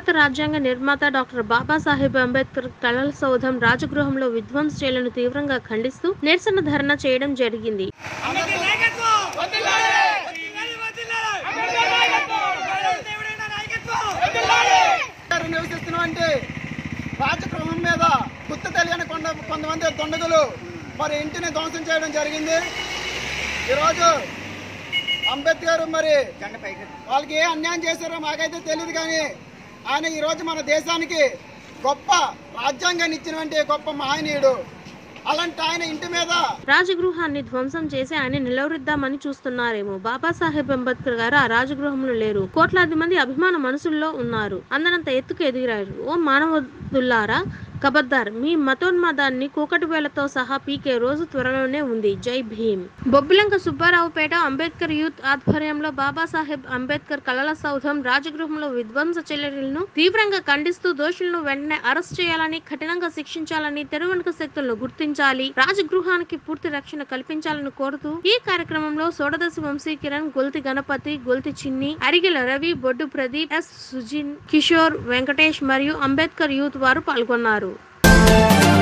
భారత రాజ్యాంగ నిర్మాత డాక్టర్ బాబాసాహెబ్ అంబేద్కర్ కళల సౌధం రాజగృహంలో విధ్వంస చర్యలను తీవ్రంగా ఖండిస్తూ నిరసన ధర్నా చేయడం జరిగింది గారు నివసిస్తున్నటువంటి రాజగృహం మీద గుర్తు తెలియని కొండ కొంతమంది దుండగులు మరి ఇంటిని ధ్వంసం చేయడం జరిగింది ఈరోజు అంబేద్కర్ మరి వాళ్ళకి ఏ అన్యాయం చేశారో మాకైతే తెలియదు కానీ ఆయన ఈరోజు మన దేశానికి గొప్ప రాజ్యాంగాన్ని ఇచ్చినటువంటి గొప్ప మహనీయుడు అలాంటి ఆయన ఇంటి మీద రాజగృహాన్ని ధ్వంసం చేసి ఆయన నిలవరిద్దామని చూస్తున్నారేమో బాబాసాహెబ్ అంబేద్కర్ గారు ఆ రాజగృహంలో లేరు కోట్లాది మంది అభిమాన మనసుల్లో ఉన్నారు అందరంత ఎత్తుకు ఎదిగారు ఓ మానవదుల్లారా కబద్దార్ మీ మతోన్మాదాన్ని కూకటి వేలతో సహా పీకే రోజు త్వరలోనే ఉంది జై భీమ్ బొబ్బిలంక సుబ్బారావుపేట అంబేద్కర్ యూత్ ఆధ్వర్యంలో బాబాసాహెబ్ అంబేద్కర్ కళల సౌధం రాజగృహంలో విధ్వంస చర్యలను తీవ్రంగా ఖండిస్తూ దోషులను వెంటనే అరెస్ట్ చేయాలని కఠినంగా శిక్షించాలని తెరువెనుక శక్తులను గుర్తించాలి రాజగృహానికి పూర్తి రక్షణ కల్పించాలని కోరుతూ ఈ కార్యక్రమంలో సోడదశి వంశీ కిరణ్ గొల్తి గణపతి గొల్తి చిన్ని అరిగెల రవి బొడ్డు ప్రదీప్ ఎస్ సుజిన్ కిషోర్ వెంకటేష్ మరియు అంబేద్కర్ యూత్ వారు పాల్గొన్నారు